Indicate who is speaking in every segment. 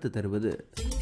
Speaker 1: வாழ்த்து தருவது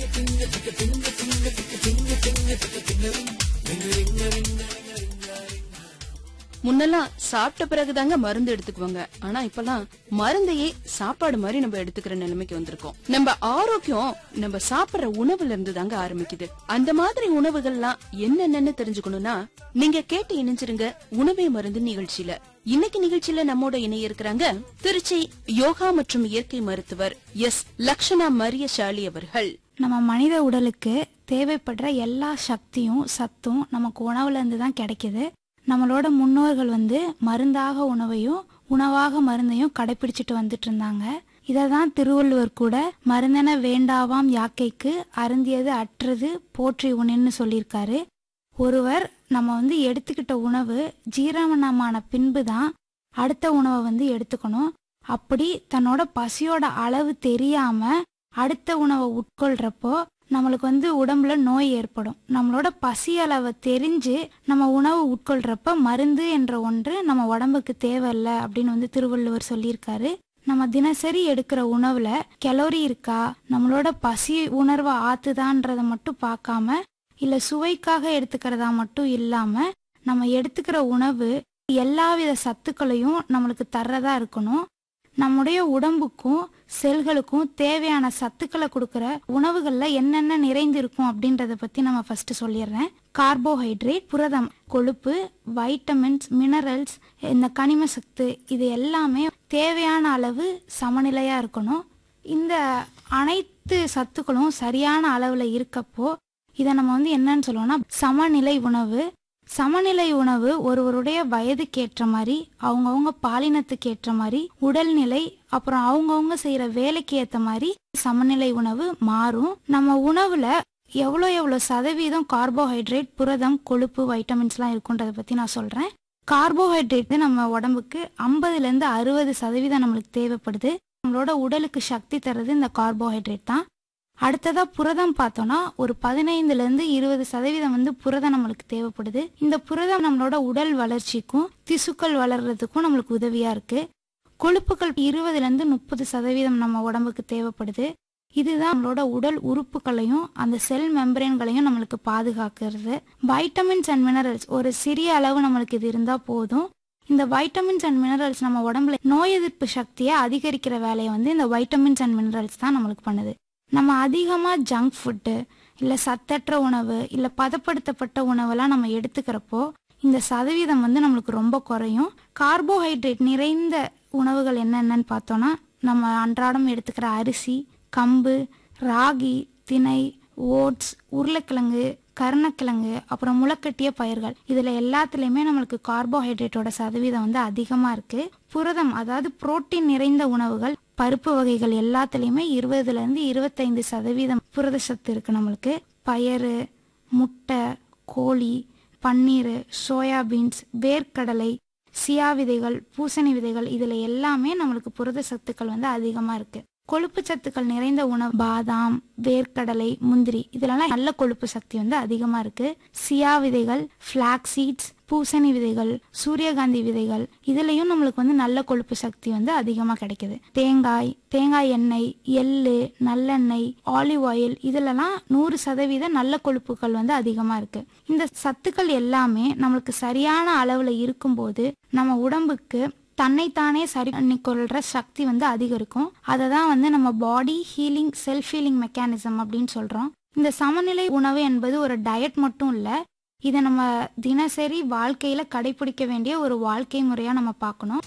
Speaker 2: முன்னெல்லாம் சாப்பிட்ட பிறகுதாங்க மருந்து எடுத்துக்குவாங்க ஆனா இப்பெல்லாம் மருந்தையே சாப்பாடு மாதிரி நம்ம எடுத்துக்கிற நிலைமைக்கு வந்திருக்கோம் நம்ம ஆரோக்கியம் நம்ம சாப்பிடுற உணவுல இருந்து தாங்க ஆரம்பிக்குது அந்த மாதிரி உணவுகள்லாம் என்னென்னு தெரிஞ்சுக்கணும்னா நீங்க கேட்டு இணைஞ்சிருங்க உணவே மருந்து நிகழ்ச்சியில இன்னைக்கு நிகழ்ச்சியில நம்மோட இணைய இருக்கிறாங்க திருச்சி யோகா மற்றும் இயற்கை மருத்துவர் எஸ் லக்ஷனா மரியசாலி அவர்கள்
Speaker 3: நம்ம மனித உடலுக்கு தேவைப்படுற எல்லா சக்தியும் சத்தும் நமக்கு உணவுல இருந்து தான் கிடைக்குது நம்மளோட முன்னோர்கள் வந்து மருந்தாக உணவையும் உணவாக மருந்தையும் கடைபிடிச்சிட்டு வந்துட்டு இருந்தாங்க இதை தான் திருவள்ளுவர் கூட மருந்தென வேண்டாவாம் யாக்கைக்கு அருந்தியது அற்றது போற்றி உணன்னு சொல்லியிருக்காரு ஒருவர் நம்ம வந்து எடுத்துக்கிட்ட உணவு ஜீரணமான பின்பு தான் அடுத்த உணவை வந்து எடுத்துக்கணும் அப்படி தன்னோட பசியோட அளவு தெரியாம அடுத்த உணவை உட்கொள்றப்போ நம்மளுக்கு வந்து உடம்புல நோய் ஏற்படும் நம்மளோட பசி அளவை தெரிஞ்சு நம்ம உணவு உட்கொள்றப்ப மருந்து என்ற ஒன்று நம்ம உடம்புக்கு தேவையில்ல அப்படின்னு வந்து திருவள்ளுவர் சொல்லியிருக்காரு நம்ம தினசரி எடுக்கிற உணவுல கலோரி இருக்கா நம்மளோட பசி உணர்வை ஆத்துதான்றத மட்டும் பார்க்காம இல்ல சுவைக்காக எடுத்துக்கிறதா மட்டும் இல்லாம நம்ம எடுத்துக்கிற உணவு எல்லாவித சத்துக்களையும் நம்மளுக்கு தர்றதா இருக்கணும் நம்முடைய உடம்புக்கும் செல்களுக்கும் தேவையான சத்துக்களை கொடுக்கிற உணவுகள்ல என்னென்ன நிறைந்து இருக்கும் அப்படின்றத பத்தி நம்ம ஃபர்ஸ்ட் சொல்லிடுறேன் கார்போஹைட்ரேட் புரதம் கொழுப்பு வைட்டமின்ஸ் மினரல்ஸ் இந்த கனிம சத்து இது எல்லாமே தேவையான அளவு சமநிலையா இருக்கணும் இந்த அனைத்து சத்துக்களும் சரியான அளவுல இருக்கப்போ இதை நம்ம வந்து என்னன்னு சொல்லுவோம்னா சமநிலை உணவு சமநிலை உணவு ஒருவருடைய வயதுக்கு ஏற்ற மாதிரி அவங்கவுங்க பாலினத்துக்கு ஏற்ற மாதிரி உடல்நிலை அப்புறம் அவங்கவுங்க செய்யற வேலைக்கு ஏத்த மாதிரி சமநிலை உணவு மாறும் நம்ம உணவுல எவ்வளோ எவ்வளோ சதவீதம் கார்போஹைட்ரேட் புரதம் கொழுப்பு வைட்டமின்ஸ்லாம் இருக்குன்றத பத்தி நான் சொல்றேன் கார்போஹைட்ரேட் நம்ம உடம்புக்கு ஐம்பதுல இருந்து அறுபது சதவீதம் நம்மளுக்கு தேவைப்படுது நம்மளோட உடலுக்கு சக்தி தர்றது இந்த கார்போஹைட்ரேட் தான் அடுத்ததா புரதம் பார்த்தோம்னா ஒரு பதினைந்துல இருந்து இருபது சதவீதம் வந்து புரதம் நம்மளுக்கு தேவைப்படுது இந்த புரதம் நம்மளோட உடல் வளர்ச்சிக்கும் திசுக்கள் வளர்றதுக்கும் நம்மளுக்கு உதவியா இருக்கு கொழுப்புகள் இருபதுல இருந்து முப்பது சதவீதம் நம்ம உடம்புக்கு தேவைப்படுது இதுதான் நம்மளோட உடல் உறுப்புகளையும் அந்த செல் மெம்பரேன்களையும் நம்மளுக்கு பாதுகாக்கிறது வைட்டமின்ஸ் அண்ட் மினரல்ஸ் ஒரு சிறிய அளவு நம்மளுக்கு இது இருந்தா போதும் இந்த வைட்டமின்ஸ் அண்ட் மினரல்ஸ் நம்ம உடம்புல நோய் எதிர்ப்பு சக்தியை அதிகரிக்கிற வேலையை வந்து இந்த வைட்டமின்ஸ் அண்ட் மினரல்ஸ் தான் நம்மளுக்கு பண்ணுது நம்ம அதிகமாக ஜங்க் ஃபுட்டு இல்லை சத்தற்ற உணவு இல்லை பதப்படுத்தப்பட்ட உணவெல்லாம் நம்ம எடுத்துக்கிறப்போ இந்த சதவீதம் வந்து நம்மளுக்கு ரொம்ப குறையும் கார்போஹைட்ரேட் நிறைந்த உணவுகள் என்னென்னன்னு பார்த்தோன்னா நம்ம அன்றாடம் எடுத்துக்கிற அரிசி கம்பு ராகி திணை ஓட்ஸ் உருளைக்கிழங்கு கருணக்கிழங்கு அப்புறம் முளைக்கட்டிய பயிர்கள் இதுல எல்லாத்துலயுமே நம்மளுக்கு கார்போஹைட்ரேட்டோட சதவீதம் வந்து அதிகமா இருக்கு புரதம் அதாவது புரோட்டீன் நிறைந்த உணவுகள் பருப்பு வகைகள் எல்லாத்துலயுமே இருபதுல இருந்து இருபத்தைந்து சதவீதம் புரத சத்து இருக்கு நம்மளுக்கு பயறு முட்டை கோழி பன்னீர் சோயாபீன்ஸ் வேர்க்கடலை சியா விதைகள் பூசணி விதைகள் இதுல எல்லாமே நம்மளுக்கு புரத சத்துக்கள் வந்து அதிகமா இருக்கு கொழுப்பு சத்துக்கள் நிறைந்த உணவு பாதாம் வேர்க்கடலை முந்திரி இதுலலாம் நல்ல கொழுப்பு சக்தி வந்து அதிகமா இருக்கு சியா விதைகள் ஃபிளாக் சீட்ஸ் பூசணி விதைகள் சூரியகாந்தி விதைகள் இதுலயும் நம்மளுக்கு வந்து நல்ல கொழுப்பு சக்தி வந்து அதிகமா கிடைக்குது தேங்காய் தேங்காய் எண்ணெய் எள்ளு நல்லெண்ணெய் ஆலிவ் ஆயில் இதுலலாம் நூறு சதவீத நல்ல கொழுப்புகள் வந்து அதிகமா இருக்கு இந்த சத்துக்கள் எல்லாமே நம்மளுக்கு சரியான அளவுல இருக்கும்போது நம்ம உடம்புக்கு தன்னைத்தானே சரி பண்ணிக்கொள்ற சக்தி வந்து அதிகரிக்கும் அதை தான் வந்து நம்ம body healing self healing mechanism அப்படின்னு சொல்றோம் இந்த சமநிலை உணவு என்பது ஒரு டயட் மட்டும் இல்ல இதை நம்ம தினசரி வாழ்க்கையில கடைபிடிக்க வேண்டிய ஒரு வாழ்க்கை முறையா நம்ம பார்க்கணும்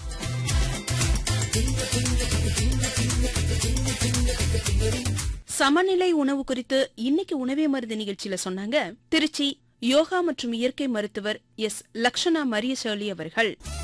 Speaker 2: சமநிலை உணவு குறித்து இன்னைக்கு உணவே மருந்து நிகழ்ச்சியில சொன்னாங்க திருச்சி யோகா மற்றும் இயற்கை மருத்துவர் எஸ் லக்ஷனா மரியசாலி அவர்கள்